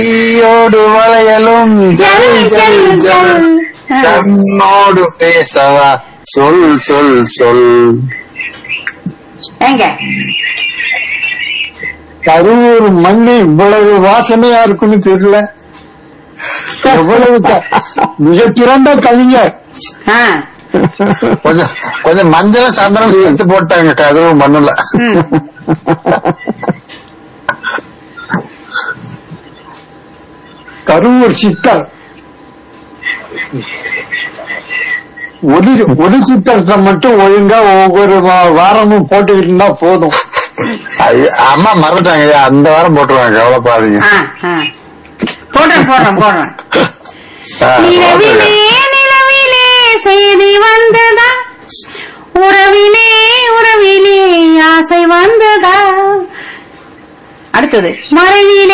கையோடு வளையலும் ஜல் ஜல் ஜல் கண்ணோடு பேசவா சொல் சொல் சொல் எங்க கரூர் மண்ணு இவ்வளவு வாசனையா இருக்குன்னு தெரியல எவ்வளவு க- மிகச்சிறந்த கவிஞர் ஆ கொஞ்சம் கொஞ்சம் மஞ்சள் சந்தனம் சேர்த்து போட்டாங்க கதவு மண்ணுல ம் கரூர் சித்தர் ஒரு ஒரு சித்தரத்தை மட்டும் ஒழுங்கா ஒவ்வொரு வா- வாரமும் போட்டுக்கிட்டு இருந்தா போதும் ஐயா, அம்மா மறந்துட்டாங்க ஐயா, அந்த வாரம் போட்டுருவாங்க கவலைப்பாதீங்க ஆ ஆ போடுறேன் போடுறேன் போடுறேன் ஆ, நிலவிலே போட்டுருங்க. நிலவிலே செய்தி வந்ததா உறவிலே உறவிலே ஆசை வந்ததா அடுத்தது மறைவிலே